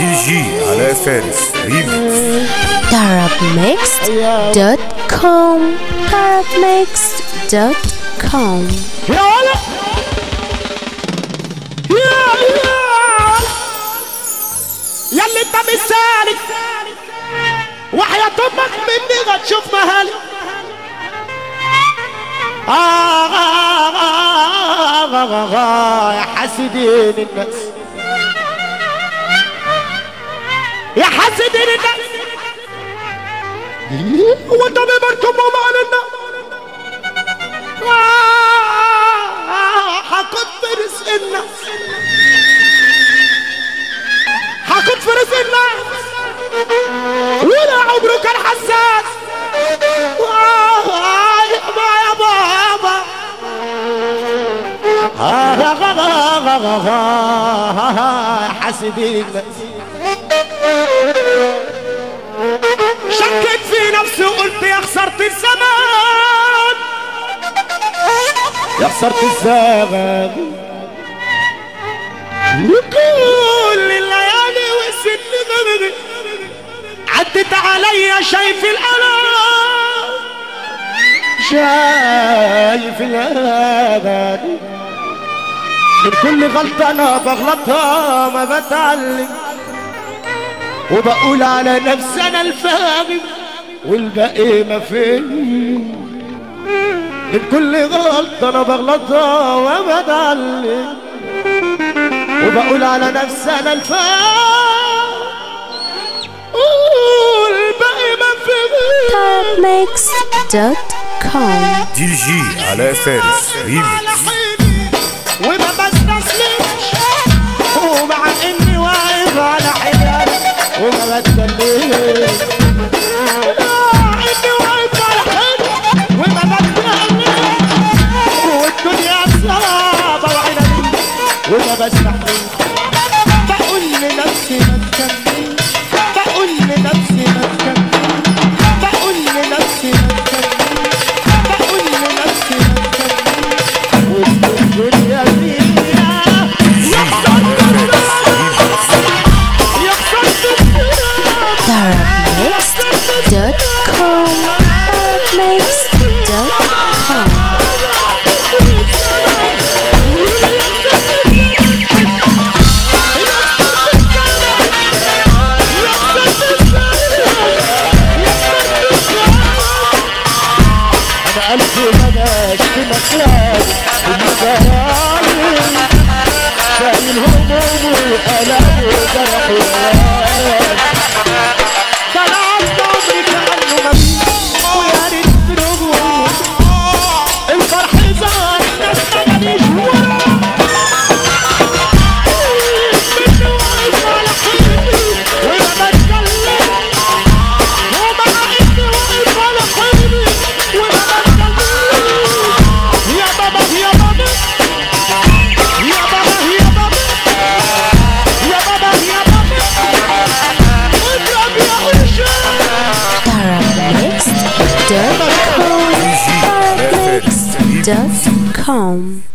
دي جي على فارس ريميكس darabmixed.com darabmixed.com يا ولا يا يا يا اللي انت مش سالك وحياة امك مني هتشوف مهالي آه آه آه آه آه آه يا حاسدين الناس يا حاسدين الناس هو انت بيبركم معنا حكت في رزقنا حكت في رزقنا ولا عمره كان حساس يابا يابا يابا حاسدين شكيت في نفسي وقلت يا خسرت الزمان يا خسرت الزمان وكل الليالي والسن غرقت عدت عليا شايف الألم شايف الألم من كل غلطة أنا بغلطها ما بتعلم وبقول على نفسي أنا الفاهم والباقي ما فهم من كل غلطة أنا بغلطها وما بتعلم وبقول على نفسي أنا الفاهم والباقي ما فهم darabmixed.com دي جي على فارس ريميكس وما بستسلمش ومع اني واقف على حيالي وما بتكلمش اني واقف على حيالي وما بتكلمش والدنيا صعبة وعيني وما بستحملش بقول لنفسي ما تكملش بقول لنفسي ما تكملش بقول لنفسي ما تكملش بقول لنفسي ما تكملش والدنيا فيها يخسر يخسر darabmixed.com darabmixed.com انا قلبي مباش في مكان المجاري شايل همومي وألامي وجرحي طلعت عمري كأنه مفيش ويا ريت تروح الفرح زاد ناس ما ماليش ورا مني واقف على حيلي وما بتكلم ومع اني واقف على حيلي وما بتكلم يا بابا يا بابا يا بابا يا بابا يا بابا يا بابا اضرب يا قرشان darabmixed.com دي جي على فارس ريميكس darabmixed.com